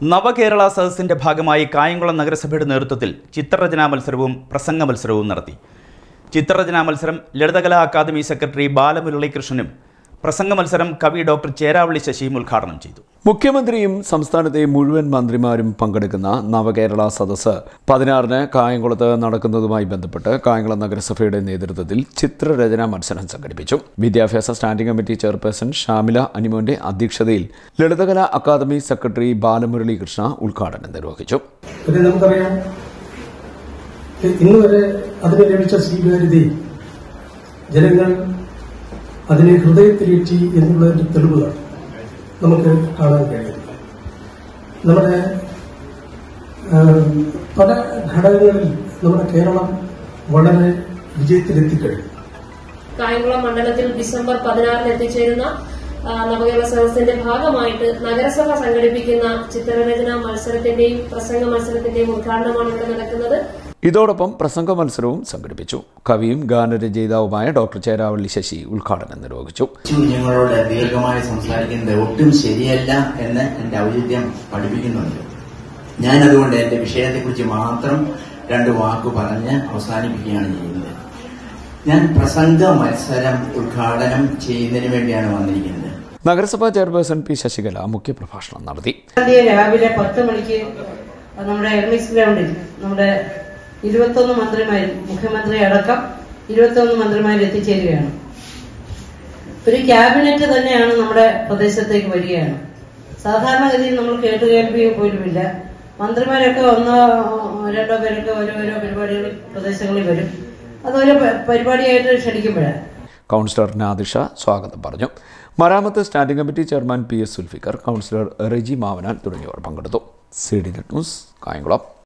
നവകേരള സദസ്സിന്റെ ഭാഗമായി കായംകുളം നഗരസഭയുടെ നേതൃത്വത്തിൽ ചിത്രരചനാ മത്സരവും പ്രസംഗ മത്സരവും നടത്തി ചിത്രരചനാ മത്സരം ലളിതകലാ അക്കാദമി സെക്രട്ടറി ബാലമുരളീകൃഷ്ണനും പ്രസംഗ മത്സരം കവി ഡോക്ടർ ചേരാവള്ളി ശശിയും ഉദ്ഘാടനം ചെയ്തു മുഖ്യമന്ത്രിയും സംസ്ഥാനത്തെ മുഴുവൻ മന്ത്രിമാരും പങ്കെടുക്കുന്ന നവകേരള സദസ്സ് പതിനാറിന് കായംകുളത്ത് നടക്കുന്നതുമായി ബന്ധപ്പെട്ട് കായംകുളം നഗരസഭയുടെ നേതൃത്വത്തിൽ ചിത്രരചനാ മത്സരം സംഘടിപ്പിച്ചു വിദ്യാഭ്യാസ സ്റ്റാൻഡിംഗ് കമ്മിറ്റി ചെയർപേഴ്സൺ ഷാമില അനിമോന്റെ അധ്യക്ഷതയിൽ ലളിതകലാ അക്കാദമി സെക്രട്ടറി ബാലമുരളീകൃഷ്ണ ഉദ്ഘാടനം നിർവഹിച്ചു പിന്നെ നമുക്കറിയാം ഇ- ഇന്ന് വരെ അതിന് ലഭിച്ച സ്വീകാര്യതയും ജനങ്ങൾ അതിനെ ഹൃദയത്തിലേറ്റി എന്നുള്ളതിന്റെ തെളിവുകൾ നമുക്ക് കാണാൻ കഴിയും നമ്മുടെ ആ, പല ഘടകങ്ങളിൽ നമ്മുടെ കേരളം വളരെ വിജയത്തിലെത്തിക്കഴിഞ്ഞു കായംകുളം മണ്ഡലത്തിൽ ഡിസംബർ പതിനാറിന് എത്തിച്ചേരുന്ന ആ, നവകേരള സദസ്സിന്റെ ഭാഗമായിട്ട് നഗരസഭ സംഘടിപ്പിക്കുന്ന ചിത്രരചന മത്സരത്തിന്റെയും പ്രസംഗ മത്സരത്തിന്റെയും ഉദ്ഘാടനമാണ് ഇവിടെ നടക്കുന്നത് ഇതോടൊപ്പം പ്രസംഗ മത്സരവും സംഘടിപ്പിച്ചു കവിയും ഗാനരചയിതാവുമായ ഡോക്ടർ ചേരാവള്ളി ശശി ഉദ്ഘാടനം നിർവഹിച്ചു ഞങ്ങളോട് ദീർഘമായി സംസാരിക്കുന്നത് ഒട്ടും ശരിയല്ല എന്ന് എന്റെ ഔചിത്യം പഠിപ്പിക്കുന്നുണ്ട് ഞാൻ അതുകൊണ്ട് എന്റെ വിഷയത്തെക്കുറിച്ച് മാത്രം രണ്ട് വാക്ക് പറഞ്ഞ് അവസാനിപ്പിക്കുകയാണ് ചെയ്യുന്നത് ഞാൻ പ്രസംഗ മത്സരം ഉദ്ഘാടനം ചെയ്യുന്നതിന് വേണ്ടിയാണ് വന്നിരിക്കുന്നത് നഗരസഭാ ചെയർപേഴ്സൺ പി ശശികല മുഖ്യപ്രഭാഷണം നടത്തി തീയതി രാവിലെ പത്ത് മണിക്ക് നമ്മുടെ എർമിസ് ഗ്രൗണ്ടിൽ നമ്മുടെ ഇരുപത്തൊന്ന് മന്ത്രിമാർ മുഖ്യമന്ത്രി അടക്കം ഇരുപത്തൊന്ന് മന്ത്രിമാർ എത്തിച്ചേരുകയാണ് ഒരു ക്യാബിനറ്റ് തന്നെയാണ് നമ്മുടെ പ്രദേശത്തേക്ക് വരികയാണ് സാധാരണഗതിയിൽ നമ്മൾ കേട്ടുകേൾവി പോലുമില്ല മന്ത്രിമാരൊക്കെ ഒന്നോ രണ്ടോ പേരൊക്കെ ഓരോരോ പരിപാടികൾ പ്രദേശങ്ങളിൽ വരും അതൊരു പ- പരിപാടിയായിട്ട് ക്ഷണിക്കുമ്പോഴാണ് കൗൺസിലർ നാദിഷ സ്വാഗതം പറഞ്ഞു മരാമത്ത് standing committee chairman P S Sulfikar councillor Reji Mavanan തുടങ്ങിയവർ പങ്കെടുത്തു C D net news Kayamkulam